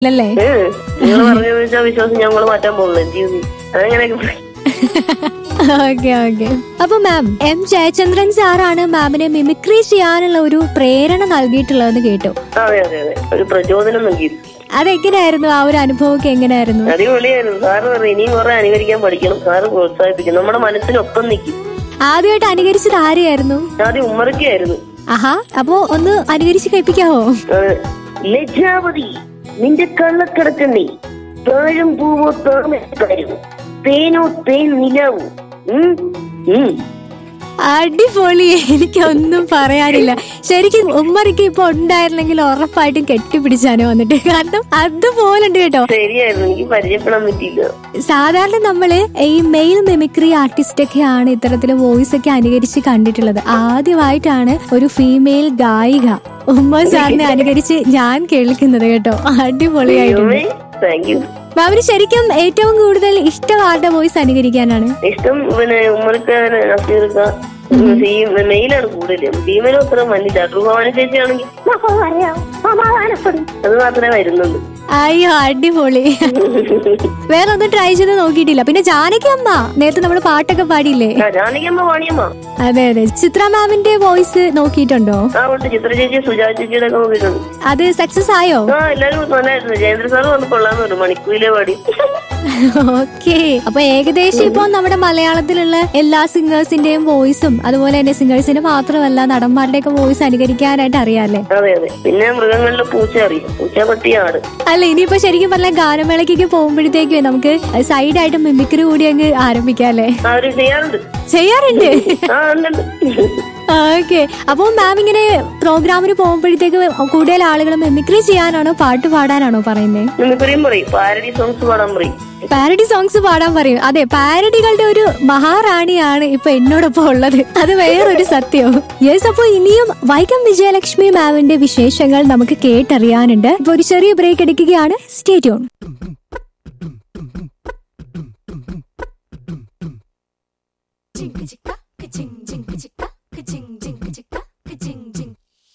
അല്ലേ നിങ്ങൾ പറഞ്ഞതെന്ന് വെച്ചാൽ വിശ്വാസം ഞങ്ങൾ മാറ്റാൻ പോകുന്നു ജീവി അതങ്ങനെയൊക്കെ ഓക്കെ ഓക്കെ അപ്പൊ മാം എം ജയചന്ദ്രൻ സാറാണ് മാമിനെ മിമിക്രി ചെയ്യാനുള്ള ഒരു പ്രേരണ നൽകിയിട്ടുള്ളതെന്ന് കേട്ടു അതെ അതെ അതെ ഒരു പ്രചോദനം നൽകി അതെങ്ങനെയായിരുന്നു ആ ഒരു അനുഭവമൊക്കെ എങ്ങനെയായിരുന്നു അടിപൊളിയായിരുന്നു സാറ് പറഞ്ഞു ഇനിയും കുറെ അനുകരിക്കാൻ പഠിക്കണം സാറ് പ്രോത്സാഹിപ്പിക്കും നമ്മുടെ മനസ്സിനൊപ്പം നിൽക്കും ആദ്യമായിട്ട് അനുകരിച്ചത് ആരെയായിരുന്നു ആദ്യം ഉമ്മറക്കായിരുന്നു ആഹാ അപ്പൊ ഒന്ന് അനുകരിച്ച് കേൾപ്പിക്കാവോ ലജ്ജാവതി നിന്റെ കള്ളക്കിടക്കണ്ണി താഴം പൂവോ താമരക്കാരും തേനോ തേൻ നിലാവോ ഉം, ഉം. അടിപൊളി എനിക്കൊന്നും പറയാനില്ല ശരിക്കും ഉമ്മറിക്ക് ഇപ്പൊ ഉണ്ടായിരുന്നെങ്കിൽ ഉറപ്പായിട്ടും കെട്ടിപ്പിടിച്ചാനോ വന്നിട്ട് കാരണം അതുപോലെ ഉണ്ട് കേട്ടോ ശരിയായിരുന്നു എനിക്ക് പരിചയപ്പെടാൻ പറ്റിയില്ല സാധാരണ നമ്മള് ഈ മെയിൽ മിമിക്രി ആർട്ടിസ്റ്റ് ഒക്കെയാണ് ഇത്തരത്തില് വോയിസ് ഒക്കെ അനുകരിച്ച് കണ്ടിട്ടുള്ളത് ആദ്യമായിട്ടാണ് ഒരു ഫീമെയിൽ ഗായിക ഉമ്മ സാറിനെ അനുകരിച്ച് ഞാൻ കേൾക്കുന്നത് കേട്ടോ അടിപൊളിയായിട്ടുണ്ട് താങ്ക് യു മാമിന് ശരിക്കും ഏറ്റവും കൂടുതൽ ഇഷ്ടം ആരുടെ വോയിസ് അനുകരിക്കാനാണ് ഇഷ്ടം പിന്നെ ഉമ്മർക്ക് നസീർക്ക മെയിലാണ് കൂടുതലും ഫീമെയിൽ അത്ര മന്നില്ല ഭവാന ചേച്ചി ആണെങ്കിൽ അത് മാത്രമേ വരുന്നുള്ളൂ അയ്യോ അടിപൊളി വേറെ ഒന്നും ട്രൈ ചെയ്ത് നോക്കിയിട്ടില്ല പിന്നെ ജാനകി അമ്മ നേരത്തെ നമ്മൾ പാട്ടൊക്കെ പാടിയില്ലേ ആ ജാനകിയമ്മ വാണിയമ്മ അതെ അതെ ചിത്ര മാമിന്റെ വോയിസ് നോക്കിയിട്ടുണ്ടോ ആ ഉണ്ട് ചിത്ര ചേച്ചി സുജാ ചേച്ചിയുടെ ഒക്കെ നോക്കിയിട്ടുണ്ട് അത് സക്സസ് ആയോ ആ എല്ലാരും നല്ലതായിരുന്നു ജയേന്ദ്ര സാറ് വന്ന് കൊള്ളാന്ന് പറഞ്ഞു മണിക്കൂരിലെ പാടി ഓക്കെ അപ്പൊ ഏകദേശം ഇപ്പൊ നമ്മുടെ മലയാളത്തിലുള്ള എല്ലാ സിംഗേഴ്സിന്റെയും വോയിസും അതുപോലെ തന്നെ സിംഗേഴ്സിന്റെ മാത്രമല്ല നടന്മാരുടെ ഒക്കെ വോയിസ് അനുകരിക്കാനായിട്ട് അറിയാല്ലേ അതെ അതെ പിന്നെ മൃഗങ്ങളിലെ പൂച്ച അറിയാം പൂച്ച പട്ടി ആട് അല്ല ഇനിയിപ്പോ ശരിക്കും പറഞ്ഞ ഗാനമേളയ്ക്കൊക്കെ പോകുമ്പോഴത്തേക്കും നമുക്ക് സൈഡായിട്ട് മിമിക്രി കൂടി അങ്ങ് ആരംഭിക്കാം അല്ലേ ആ അവര് ചെയ്യാറുണ്ട് ചെയ്യാറുണ്ട് ആ ഉണ്ട് ഓക്കെ അപ്പൊ മാം ഇങ്ങനെ പ്രോഗ്രാമിന് പോകുമ്പോഴത്തേക്ക് കൂടുതൽ ആളുകൾ മിമിക്രി ചെയ്യാനാണോ പാട്ട് പാടാനാണോ പറയുന്നത് മിമിക്രിയും പറയും പാരഡി സോങ്സ് പാടാൻ പറയും പാരഡി സോങ്സ് പാടാൻ പറയും അതെ പാരഡികളുടെ ഒരു മഹാറാണിയാണ് ഇപ്പൊ എന്നോടൊപ്പം ഉള്ളത് അത് വേറൊരു സത്യവും യെസ് അപ്പൊ ഇനിയും വൈക്കം വിജയലക്ഷ്മി മാമിന്റെ വിശേഷങ്ങൾ നമുക്ക് കേട്ടറിയാനുണ്ട് ഇപ്പൊ ഒരു ചെറിയ ബ്രേക്ക് എടുക്കുകയാണ് സ്റ്റേറ്റ്യൂൺ Ching chicka, ching ching chicka.